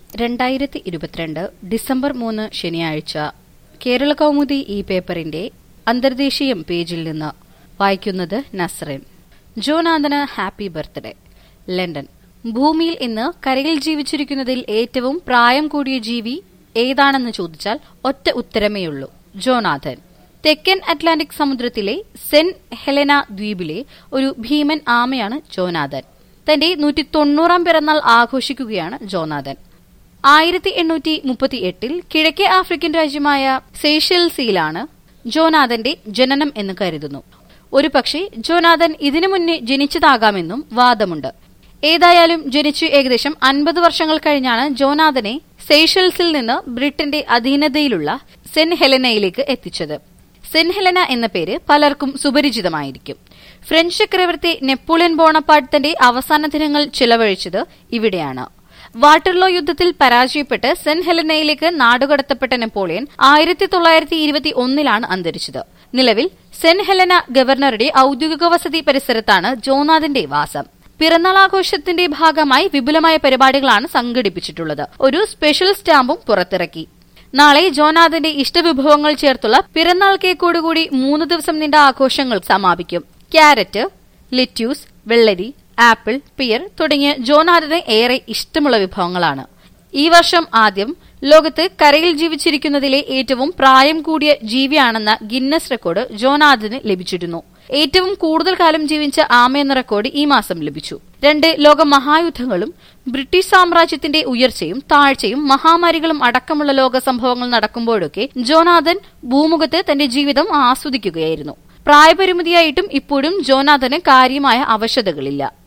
രണ്ടായിരത്തി ഇരുപത്തിരണ്ട് ഡിസംബർ മൂന്ന് ശനിയാഴ്ച കേരള കൗമുദി ഈ പേപ്പറിന്റെ അന്തർദേശീയം പേജിൽ നിന്ന് വായിക്കുന്നത് നസ്റിൻ ജോനാഥന് ഹാപ്പി ബർത്ത്ഡേ ലണ്ടൻ ഭൂമിയിൽ ഇന്ന് കരയിൽ ജീവിച്ചിരിക്കുന്നതിൽ ഏറ്റവും പ്രായം കൂടിയ ജീവി ഏതാണെന്ന് ചോദിച്ചാൽ ഒറ്റ ഉത്തരമേയുള്ളൂ ജോനാഥൻ തെക്കൻ അറ്റ്ലാന്റിക് സമുദ്രത്തിലെ സെന്റ് ഹെലന ദ്വീപിലെ ഒരു ഭീമൻ ആമയാണ് ജോനാഥൻ തന്റെ നൂറ്റി തൊണ്ണൂറാം പിറന്നാൾ ആഘോഷിക്കുകയാണ് ജോനാഥൻ ആയിരത്തി എണ്ണൂറ്റി മുപ്പത്തി എട്ടിൽ കിഴക്കേ ആഫ്രിക്കൻ രാജ്യമായ സേഷ്യൽസിയിലാണ് ജോനാഥന്റെ ജനനം എന്ന് കരുതുന്നു ഒരുപക്ഷെ ജോനാഥൻ ഇതിനു മുന്നേ ജനിച്ചതാകാമെന്നും വാദമുണ്ട് ഏതായാലും ജനിച്ചു ഏകദേശം അൻപത് വർഷങ്ങൾ കഴിഞ്ഞാണ് ജോനാഥനെ സേഷ്യൽസിൽ നിന്ന് ബ്രിട്ടന്റെ അധീനതയിലുള്ള സെന്റ് ഹെലനയിലേക്ക് എത്തിച്ചത് സെന്റ് ഹെലന എന്ന പേര് പലർക്കും സുപരിചിതമായിരിക്കും ഫ്രഞ്ച് ചക്രവർത്തി നെപ്പോളിയൻ ബോണപ്പാർട്ട് തന്റെ അവസാന ദിനങ്ങൾ ചിലവഴിച്ചത് ഇവിടെയാണ് വാട്ടർലോ യുദ്ധത്തിൽ പരാജയപ്പെട്ട് സെന്റ് ഹെലനയിലേക്ക് നാടുകടത്തപ്പെട്ട നെപ്പോളിയൻ ആയിരത്തി തൊള്ളായിരത്തി ഇരുപത്തി ഒന്നിലാണ് അന്തരിച്ചത് നിലവിൽ സെന്റ് ഹെലന ഗവർണറുടെ ഔദ്യോഗിക വസതി പരിസരത്താണ് ജോനാഥിന്റെ വാസം പിറന്നാൾ ആഘോഷത്തിന്റെ ഭാഗമായി വിപുലമായ പരിപാടികളാണ് സംഘടിപ്പിച്ചിട്ടുള്ളത് ഒരു സ്പെഷ്യൽ സ്റ്റാമ്പും പുറത്തിറക്കി നാളെ ജോനാഥിന്റെ ഇഷ്ടവിഭവങ്ങൾ ചേർത്തുള്ള പിറന്നാൾ കേക്കോടുകൂടി മൂന്ന് ദിവസം നീണ്ട ആഘോഷങ്ങൾ സമാപിക്കും ക്യാരറ്റ് ലെറ്റ്യൂസ് വെള്ളരി ആപ്പിൾ പിയർ തുടങ്ങിയ ജോനാഥിന് ഏറെ ഇഷ്ടമുള്ള വിഭവങ്ങളാണ് ഈ വർഷം ആദ്യം ലോകത്ത് കരയിൽ ജീവിച്ചിരിക്കുന്നതിലെ ഏറ്റവും പ്രായം കൂടിയ ജീവിയാണെന്ന ഗിന്നസ് റെക്കോർഡ് ജോനാഥിന് ലഭിച്ചിരുന്നു ഏറ്റവും കൂടുതൽ കാലം ജീവിച്ച ആമ എന്ന റെക്കോർഡ് ഈ മാസം ലഭിച്ചു രണ്ട് ലോക മഹായുദ്ധങ്ങളും ബ്രിട്ടീഷ് സാമ്രാജ്യത്തിന്റെ ഉയർച്ചയും താഴ്ചയും മഹാമാരികളും അടക്കമുള്ള ലോക സംഭവങ്ങൾ നടക്കുമ്പോഴൊക്കെ ജോനാഥൻ ഭൂമുഖത്ത് തന്റെ ജീവിതം ആസ്വദിക്കുകയായിരുന്നു പ്രായപരിമിതിയായിട്ടും ഇപ്പോഴും ജോനാഥന് കാര്യമായ അവശതകളില്ല